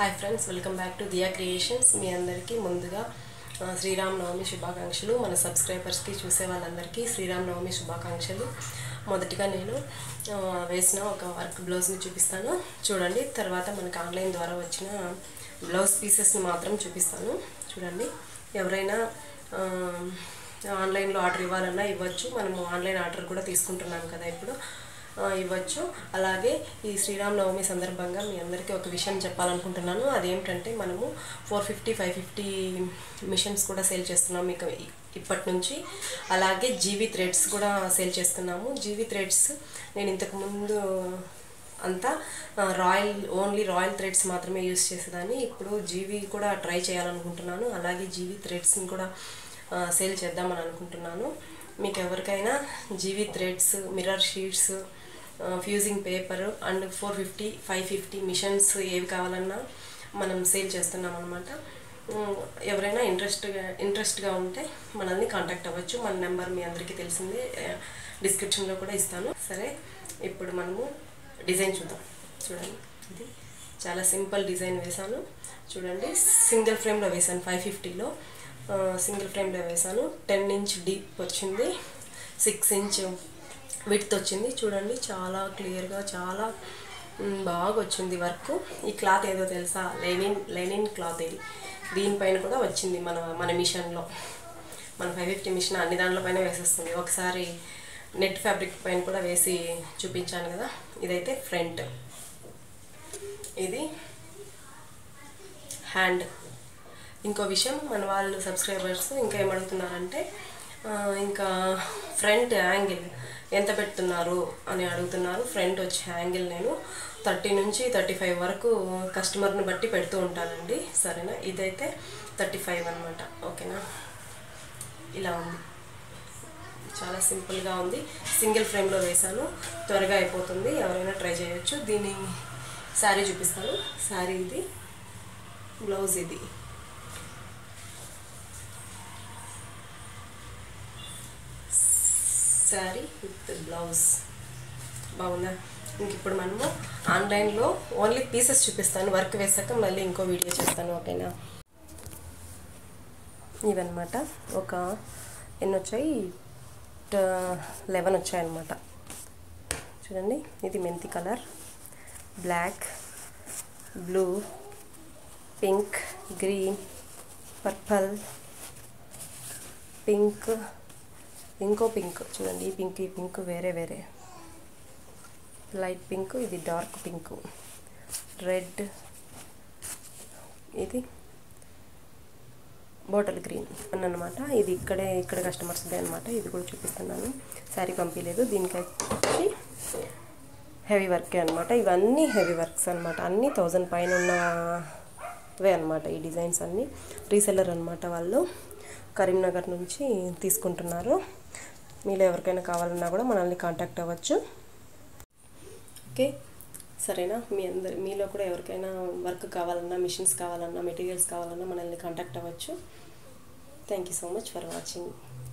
hi friends welcome back to Diya creations మీ అందరికీ ముందుగా ఆ, శ్రీరామనవమి శుభాకాంక్షలు మన సబ్స్క్రైబర్స్కి చూసే వాళ్ళందరికీ శ్రీరామనవమి శుభాకాంక్షలు మొదటిగా నేను ఆ, వేసిన ఒక వర్క్ బ్లౌజ్ని చూపిస్తాను చూడండి తర్వాత మనకు ఆన్లైన్ ద్వారా వచ్చిన బ్లౌజ్ పీసెస్ని మాత్రం చూపిస్తాను చూడండి ఎవరైనా ఆ, ఆన్లైన్లో ఆర్డర్ ఇవ్వాలన్నా ఇవ్వచ్చు మనము ఆన్లైన్ ఆర్డర్ కూడా తీసుకుంటున్నాం కదా ఇప్పుడు ఆ, ఇవ్వచ్చు అలాగే ఈ శ్రీరామనవమి సందర్భంగా మీ అందరికీ ఒక విషయం చెప్పాలనుకుంటున్నాను అదేమిటంటే మనము four fifty five fifty machines కూడా సేల్ చేస్తున్నాం మీకు ఇ- ఇప్పటి నుంచి అలాగే జీవి థ్రెడ్స్ కూడా సేల్ చేస్తున్నాము జీవి థ్రెడ్స్ నేను ఇంతకు ముందు అంతా ఆ, రాయల్ ఓన్లీ రాయల్ థ్రెడ్స్ మాత్రమే యూస్ చేసేదాన్ని ఇప్పుడు జీవి కూడా ట్రై చేయాలనుకుంటున్నాను అలాగే జీవి థ్రెడ్స్ని కూడా ఆ, సేల్ చేద్దామని అనుకుంటున్నాను మీకు ఎవరికైనా జీవి threads mirror sheets fusing paper and four fifty five fifty machines ఏవి కావాలన్నా మనం సేల్ చేస్తున్నాం అనమాట ఎవరైనా ఇంట్రెస్ట్గా ఇంట్రెస్ట్గా ఉంటే మనల్ని కాంటాక్ట్ అవ్వచ్చు మన నెంబర్ మీ అందరికీ తెలిసిందే డిస్క్రిప్షన్లో కూడా ఇస్తాను సరే ఇప్పుడు మనము డిజైన్ చూద్దాం చూడండి ఇది చాలా సింపుల్ డిజైన్ వేశాను చూడండి సింగిల్ ఫ్రేమ్లో వేశాను ఫైవ్ ఫిఫ్టీలో సింగిల్ ఫ్రేమ్లో వేశాను టెన్ ఇంచ్ డీప్ వచ్చింది సిక్స్ ఇంచ్ విడ్త్ వచ్చింది చూడండి చాలా క్లియర్గా చాలా మ్, బాగా వచ్చింది వర్క్ ఈ క్లాత్ ఏదో తెలుసా లెనిన్ లెనిన్ క్లాత్ ఇది దీనిపైన కూడా వచ్చింది మన మన మిషన్లో మన ఫైవ్ ఫిఫ్టీ మిషన్ అన్ని దాంట్లోపైన వేసేస్తుంది ఒకసారి నెట్ ఫ్యాబ్రిక్ పైన కూడా వేసి చూపించాను కదా ఇదైతే ఫ్రంట్ ఇది హ్యాండ్ ఇంకో విషయం మన వాళ్ళు సబ్స్క్రైబర్స్ ఇంకా ఏమడుగుతున్నారంటే ఆ, ఇంకా ఫ్రంట్ యాంగిల్ ఎంత పెడుతున్నారు అని అడుగుతున్నారు ఫ్రంట్ వచ్చే యాంగిల్ నేను థర్టీ నుంచి థర్టీ ఫైవ్ వరకు కస్టమర్ని బట్టి పెడుతూ ఉంటానండి సరేనా ఇదైతే థర్టీ ఫైవ్ అనమాట ఓకేనా ఇలా ఉంది చాలా సింపుల్గా ఉంది సింగిల్ ఫ్రేమ్లో వేసాను త్వరగా అయిపోతుంది ఎవరైనా ట్రై చేయొచ్చు దీని శారీ చూపిస్తాను శారీ ఇది బ్లౌజ్ ఇది శారీ విత్ బ్లౌజ్ బాగుందా ఇంక ఇప్పుడు మనము ఆన్లైన్లో ఓన్లీ పీసెస్ చూపిస్తాను వర్క్ వేసాక మళ్ళీ ఇంకో వీడియో చేస్తాను ఓకేనా ఇవన్నమాట ఒక ఎన్ని వచ్చాయి లెవెన్ వచ్చాయి అన్నమాట చూడండి ఇది మెంతి colour black blue pink green purple pink ఇంకో పింక్ చూడండి ఈ పింక్ ఈ పింక్ వేరే వేరే లైట్ పింక్ ఇది డార్క్ పింక్ రెడ్ ఇది బాటిల్ గ్రీన్ అని అనమాట ఇది ఇక్కడే ఇక్కడ కస్టమర్స్దే అనమాట ఇది కూడా చూపిస్తున్నాను శారీ పంపించలేదు దీనికి వచ్చి హెవీ వర్కే అనమాట ఇవన్నీ హెవీ వర్క్స్ అనమాట అన్నీ థౌజండ్ పైన ఉన్నవే అనమాట ఈ డిజైన్స్ అన్నీ రీసెల్లర్ అనమాట వాళ్ళు కరీంనగర్ నుంచి తీసుకుంటున్నారు మీలో ఎవరికైనా కావాలన్నా కూడా మనల్ని కాంటాక్ట్ అవ్వచ్చు ఓకే సరేనా మీ అందరి మీలో కూడా ఎవరికైనా వర్క్ కావాలన్నా మిషన్స్ కావాలన్నా మెటీరియల్స్ కావాలన్నా మనల్ని కాంటాక్ట్ అవ్వచ్చు thank you so much for watching